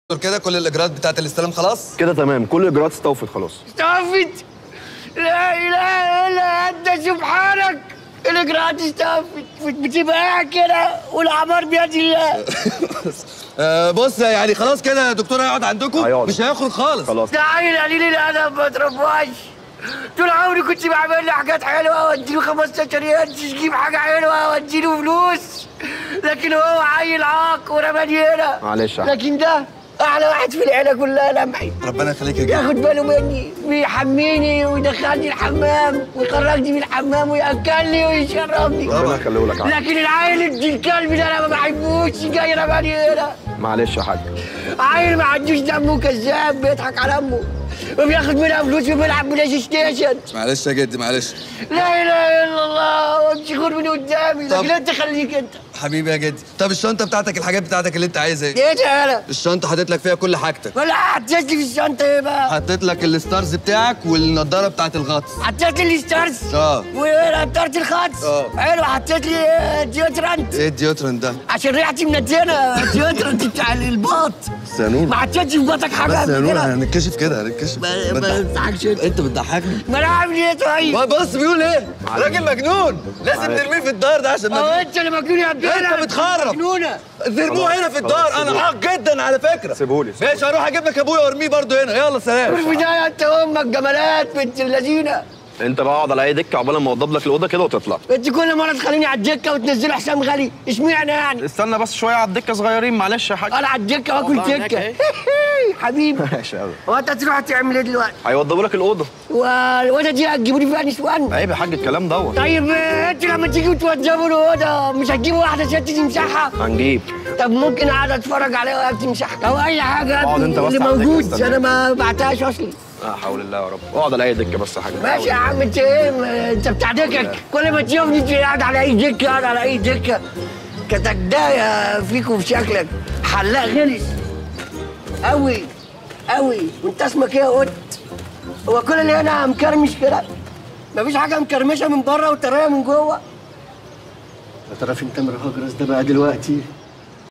كده كل الاجراءات بتاعت الاستلام خلاص كده تمام كل الاجراءات استوفت خلاص استوفت لا اله الا انت سبحانك الاجراءات استوفت بتبقى قاعد كده والاعمار بيد الله آه بص يعني خلاص كده يا دكتور هيقعد عندكم هيقعد. مش هيخرج خالص خلاص ده عيل قليل الادب ما ترباش طول عمري كنت بعمل له حاجات حلوه واديله 15 ينس يجيب حاجه حلوه واديله فلوس لكن هو عيل عاق ورماني هنا معلش يا أحمد. لكن ده احلى واحد في العيله كلها لمحي ربنا يخليك يا جدع ياخد باله مني بيحميني ويدخلني الحمام ويخرجني من الحمام وياكلني ويشربني ربنا يخليه لك يا عم. لكن العيل ابن الكلب ده انا ما بحبوش جاي رماني هنا معلش يا حاج عيل ما عندوش دمه كذاب بيضحك على امه وبياخد منها فلوس وبيلعب بلاي ستيشن معلش يا جدي معلش لا اله الا الله وامشي خد من قدامي طب. لكن انت خليك انت حبيبي يا جدي طب الشنطه بتاعتك الحاجات بتاعتك اللي انت عايزها ايه ايه ده انا الشنطه حاطط لك فيها كل حاجتك ولا حطيت لي في الشنطه ايه بقى حطيت لك الستارز بتاعك والنضاره بتاعت الغطس حطيت لي الستارز اه. ونطرت الخط اه. حلو حطيت لي آه، ديودرانت ايه الديوترن ده عشان ريحتي منتنه ديودرانت بتاع الباط سانون ما حطيتش في بطك حاجه بس يا قبل نور كده هنتكشف كده هنتكشف ما ما بتضحك- تضحكش انت انت بتضحكني ما انا عامل ايه طيب بص بيقول ايه راجل مجنون لازم معلش. نرميه في الدار ده عشان اه مجنون انت اللي مجنون يا عبد انت بتخرب. مجنونه ترموه هنا في الدار خلاص، انا سيبهولي. حق جدا على فكره سيبهولي. ماشي هروح اجيب لك ابويا وارميه برضه هنا يلا سلام في البدايه انت امك جمالات بنت اللذينه انت بقى اقعد على اي دكه عقبال ما اوضب لك الاوضه كده وتطلع انت كل مره تخليني على الدكه وتنزلوا حسام غالي اشمعنى يعني استنى بس شويه على الدكه صغيرين معلش يا حاج انا على الدكه واكل والله هناك دكه اهي. حبيبي ماشي قوي هو انت تروح تعمل ايه دلوقتي؟ هيوضبوا لك الاوضه والواد دي هتجيبوا لي فيها نسوان عيب يا حاج الكلام دوت طيب اه، انتوا لما تيجوا توضبوا الاوضه مش هتجيبوا واحده ست تمسحها؟ هنجيب طب ممكن اقعد اتفرج عليها وهي بتمسحها او اي حاجه اقعد انت بس اللي على الدكة موجود استنى. انا ما بعتهاش اصلي لا حول الله يا رب اقعد على اي دكه بس يا حاج ماشي يا عم انت ايه ما- انت بتاع دكك كل ما تشوفني تلاقي قاعد على اي دكه قاعد على اي دكه كتجدايه فيكم في شكلك حلاق غلس قوي قوي وانت اسمك ايه يا قط هو كل اللي هنا مكرمش كده مفيش حاجه مكرمشه من بره وطريه من جوه يا ترى فين تامر هجرس ده بقى دلوقتي